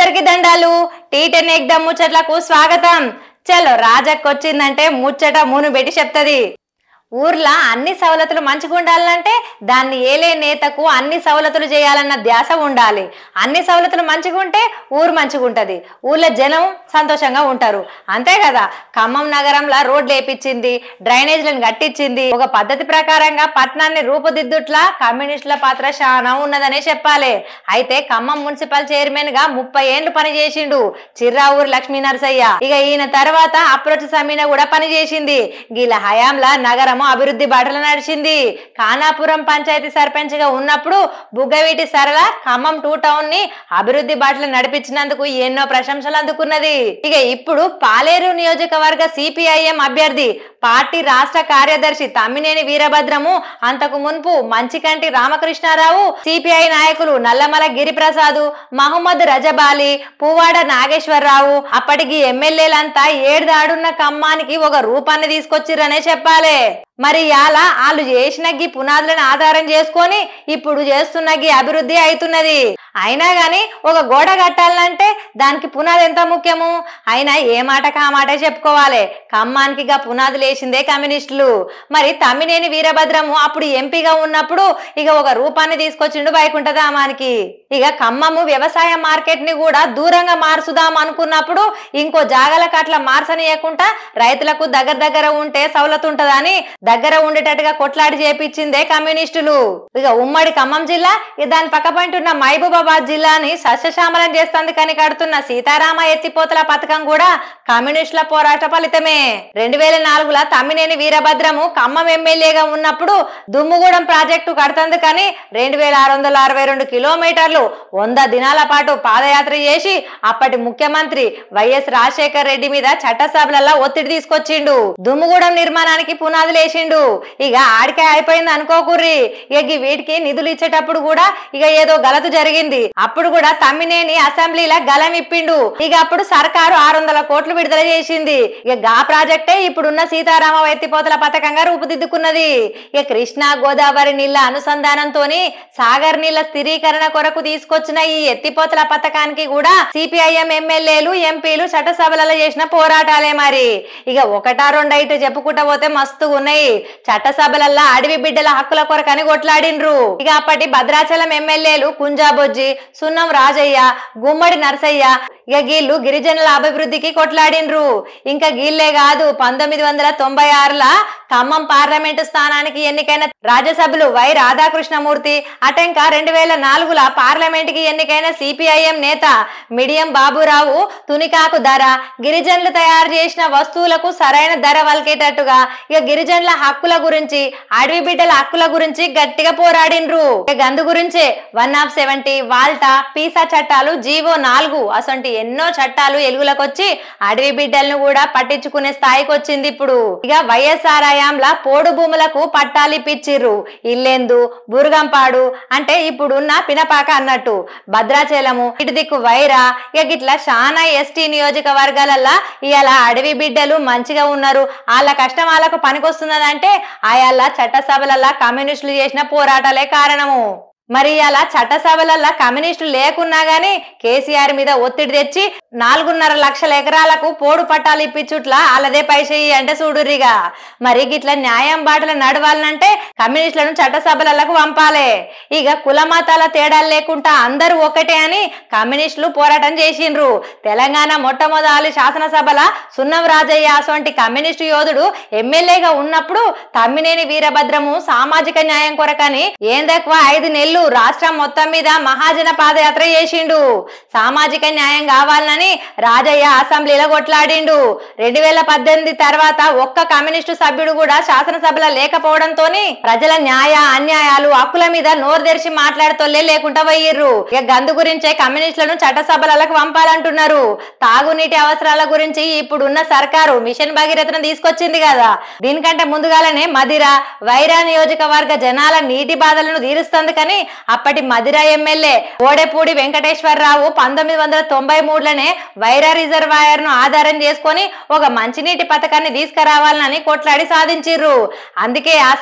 అందరికి దండాలు tea ten ఎగ్దమ్ ముచ్చట్లకు స్వాగతం చలో రాజక్కొచ్చిందంటే ముచ్చట మూను పెట్టి చెప్తది ఊర్లో అన్ని సవలతులు మంచిగా ఉండాలంటే దాన్ని ఏలే నేతకు అన్ని సవలతులు చేయాలన్న ధ్యాస ఉండాలి అన్ని సవలతులు మంచిగా ఉంటే ఊరు మంచిగా ఉంటుంది ఊర్లో జనం సంతోషంగా ఉంటారు అంతే కదా ఖమ్మం నగరంలో రోడ్లు వేపించింది డ్రైనేజ్లను కట్టించింది ఒక పద్ధతి ప్రకారంగా పట్టణాన్ని రూపుదిద్దుట్లా కమ్యూనిస్టుల పాత్ర చాలా ఉన్నదనే చెప్పాలి అయితే ఖమ్మం మున్సిపల్ చైర్మన్ గా ముప్పై ఏండ్లు పనిచేసిండు చిర్రావూరు లక్ష్మీ నరసయ్య ఇక ఈయన తర్వాత అప్రోచ్ సమీన కూడా పనిచేసింది గీల హయాంలా నగరము అభివృద్ధి బాటలో నడిచింది ఖానాపురం పంచాయతీ సర్పంచ్ గా ఉన్నప్పుడు బుగ్గవీటి సరళ ఖమ్మం టూ టౌన్ ని అభివృద్ధి బాటలో నడిపించినందుకు ఎన్నో ప్రశంసలు అందుకున్నది ఇక ఇప్పుడు పాలేరు నియోజకవర్గ సిపిఐఎం అభ్యర్థి పార్టీ రాష్ట్ర కార్యదర్శి తమ్మినేని వీరభద్రము అంతకు మున్పు మంచికంటి రామకృష్ణారావు సిపిఐ నాయకులు నల్లమల గిరిప్రసాద్ మహమ్మద్ రజబాలి పువ్వాడ నాగేశ్వరరావు అప్పటికి ఎమ్మెల్యేలంతా ఏడుదాడున్న ఖమ్మానికి ఒక రూపాన్ని తీసుకొచ్చిరనే చెప్పాలి మరి ఇలా వాళ్ళు చేసిన గీ పునాదులను ఆధారం చేసుకొని ఇప్పుడు చేస్తున్న గీ అభివృద్ధి అవుతున్నది అయినా గాని ఒక గోడ కట్టాలంటే దానికి పునాది ఎంత ముఖ్యము అయినా ఏ మాటకు ఆ మాటే చెప్పుకోవాలి ఖమ్మానికి గా పునాదులు వేసిందే కమ్యూనిస్టులు మరి తమ్మినేని వీరభద్రము అప్పుడు ఎంపీగా ఉన్నప్పుడు ఇక ఒక రూపాన్ని తీసుకొచ్చిండు వైకుంఠధామానికి ఇక ఖమ్మము వ్యవసాయ మార్కెట్ ని కూడా దూరంగా మార్చుదాం అనుకున్నప్పుడు ఇంకో జాగలకు అట్లా మార్చనీయకుండా రైతులకు దగ్గర దగ్గర ఉంటే సవలతు ఉంటదని దగ్గర ఉండేటట్టుగా కొట్లాడి చేపించిందే కమ్యూనిస్టులు ఇక ఉమ్మడి ఖమ్మం జిల్లా ఇక దాని పక్క పంటున్న మహబూబాబాద్ జిల్లాని సస్యశ్యామలం చేస్తుంది కానీ కడుతున్న సీతారామ ఎత్తిపోతల పథకం కూడా కమ్యూనిస్టుల పోరాట ఫలితమే రెండు వేల నాలుగుల తమ్మినేని వీరభద్రము ఖమ్మం ఎమ్మెల్యేగా ఉన్నప్పుడు దుమ్ముగూడెం ప్రాజెక్టు కడుతుంది కానీ రెండు వేల ఆరు వందల అరవై రెండు కిలోమీటర్లు వంద దినాల పాటు పాదయాత్ర చేసి అప్పటి ముఖ్యమంత్రి వైఎస్ రాజశేఖర్ రెడ్డి మీద చట్టసభలలో ఒత్తిడి తీసుకొచ్చిండు దుమ్ముగూడెం నిర్మాణానికి పునాదులు వేసిండు ఇక ఆడికే అయిపోయింది అనుకోకుర్రి ఇక ఈ వీటికి నిధులు ఇచ్చేటప్పుడు కూడా ఇక ఏదో గలతు జరిగింది అప్పుడు కూడా తమ్మినేని అసెంబ్లీలో గలం ఇప్పిండు ఇక అప్పుడు సర్కారు ఆరు వందల కోట్లు విడుదల చేసింది ఇక గా ప్రాజెక్టే ఇప్పుడున్న సీతారామ ఎత్తిపోతల పథకంగా రూపుదిద్దుకున్నది ఇక కృష్ణా గోదావరి నీళ్ల అనుసంధానంతోని సాగర్ నీళ్ల స్థిరీకరణ కొరకు తీసుకొచ్చిన ఈ ఎత్తిపోతల పథకానికి కూడా సిపిఐఎం ఎమ్మెల్యేలు ఎంపీలు చట్టసభలలో చేసిన పోరాటాలే మరి ఇక ఒకటా రెండైతే చెప్పుకుంటా పోతే మస్తుగా ఉన్నాయి చట్టసభలల్లో అడవి బిడ్డల హక్కుల కొరకని కొట్లాడిండ్రు ఇక అప్పటి భద్రాచలం ఎమ్మెల్యేలు కుంజాబొజ్జి సున్నం రాజయ్య గుమ్మడి నరసయ్య ఇక గీళ్ళు గిరిజనుల అభివృద్ధికి కొట్లాడిండ్రు ఇంకా గీళ్లే కాదు పంతొమ్మిది వందల తొంభై ఆరుల ఖమ్మం పార్లమెంటు స్థానానికి ఎన్నికైన రాజ్యసభలు వై రాధాకృష్ణమూర్తి అటెంక రెండు వేల నాలుగుల పార్లమెంట్ కి ఎన్నికైన సిపిఐఎం నేత మిడియం బాబురావు తునికాకు ధర గిరిజనులు తయారు చేసిన వస్తువులకు సరైన ధర వలికేటట్టుగా ఇక గిరిజనుల హక్కుల గురించి అడవి బిడ్డల హక్కుల గురించి గట్టిగా పోరాడిండ్రు ఇక గందు గురించే one of seventy WALTA PESA చట్టాలు జీవో నాలుగు అసొంటి ఎన్నో చట్టాలు ఎలుగులకొచ్చి అడవి బిడ్డలను కూడా పట్టించుకునే స్థాయికి వచ్చింది ఇప్పుడు ఇక వైఎస్ఆర్ హయాంలా పోడు భూములకు పట్టాలు ఇప్పించిర్రు ఇల్లెందు బురుగంపాడు అంటే ఇప్పుడున్న పినపాక అన్నట్టు భద్రాచలము ఇటు దిక్కు వైరా ఇక గిట్లా చాలా ఎస్టీ నియోజకవర్గాలల్లా ఇవాళ అడవి బిడ్డలు మంచిగా ఉన్నారు వాళ్ళ కష్టం వాళ్ళకు పనికొస్తున్నదంటే ఆయాల చట్టసభలల్లా కమ్యూనిస్టులు చేసిన పోరాటాలే కారణము మరి అలా చట్టసభలల్లో కమ్యూనిస్టులు లేకున్నా గానీ కేసీఆర్ మీద ఒత్తిడి తెచ్చి నాలుగున్నర లక్షల ఎకరాలకు పోడు పట్టాలు ఇప్పించుట్లా వాళ్ళదే పైసేయి అంటే చూడురిగా మరి గిట్ల న్యాయం బాటలు నడవాలనంటే కమ్యూనిస్టులను చట్టసభలకు పంపాలి ఇక కుల మతాల తేడాలు లేకుండా అందరూ ఒకటే అని కమ్యూనిస్టులు పోరాటం చేసిండ్రు తెలంగాణ మొట్టమొదటి శాసనసభల సున్నం రాజయ్య అసొంటి కమ్యూనిస్టు యోధుడు ఎమ్మెల్యేగా ఉన్నప్పుడు తమ్మినేని వీరభద్రము సామాజిక న్యాయం కొరకని ఏందెక్కువ ఐదు నెలలు రాష్ట్రం మొత్తం మీద మహాజన పాదయాత్ర చేసిండు సామాజిక న్యాయం కావాలని రాజయ్య అసెంబ్లీలో కొట్లాడిండు రెండు వేల పద్దెనిమిది తర్వాత ఒక్క కమ్యూనిస్టు సభ్యుడు కూడా శాసనసభలో లేకపోవడంతో ప్రజల న్యాయ అన్యాయాలు హక్కుల మీద నోరు తెరిచి మాట్లాడుతోలే లేకుండా పోయిర్రు ఇక గందు గురించే కమ్యూనిస్టులను చట్టసభలకు పంపాలంటున్నారు తాగునీటి అవసరాల గురించి ఇప్పుడున్న సర్కారు మిషన్ భగీరథను తీసుకొచ్చింది కదా దీనికంటే ముందుగానే మదిర వైరా నియోజకవర్గ జనాల నీటి బాధలను తీరుస్తుంది కానీ అప్పటి మదిర ఎమ్మెల్యే ఓడెపూడి వెంకటేశ్వరరావు పంతొమ్మిది వందల తొంభై మూడులోనే వైరా రిజర్వాయర్ ను ఆధారం చేసుకొని ఒక మంచినీటి పథకాన్ని తీసుకురావాలని కొట్లాడి సాధించిర్రు అందుకే ఆ సర్కారు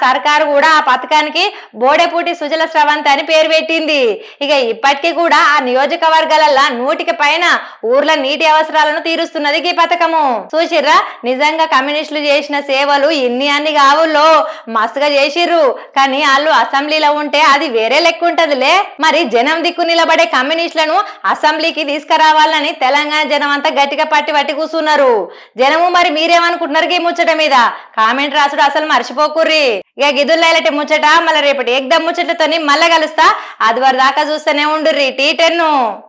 కూడా ఆ పథకానికి బోడెపూటి సుజల స్రవంతి అని పేరు పెట్టింది ఇక ఇప్పటికీ కూడా ఆ నియోజకవర్గాలల్లో నూటికి పైన ఊర్ల నీటి అవసరాలను తీరుస్తున్నది ఈ పథకము చూసిర్రా నిజంగా కమ్యూనిస్టులు చేసిన సేవలు ఇన్ని అన్ని కావుల్లో మస్తుగా చేసిర్రు కానీ వాళ్ళు అసెంబ్లీలో ఉంటే అది వేరే లెక్క ఉంటదిలే మరి జనం దిక్కు నిలబడే కమ్యూనిస్టులను అసెంబ్లీకి తీసుకురావాలని తెలంగాణ జనం అంతా గట్టిగా పట్టి పట్టి కూర్చున్నారు జనము మరి మీరేమనుకుంటున్నారు ఈ ముచ్చట మీద కామెంట్ రాసుడు అసలు మర్చిపోకుర్రి ఇక గిదుల్లాలటి ముచ్చట మళ్ళీ రేపటి ఏకదమ్ ముచ్చట్లతోని మళ్ళా కలుస్తా అది వరకు దాకా చూస్తూనే ఉండుర్రి టీ టెన్ను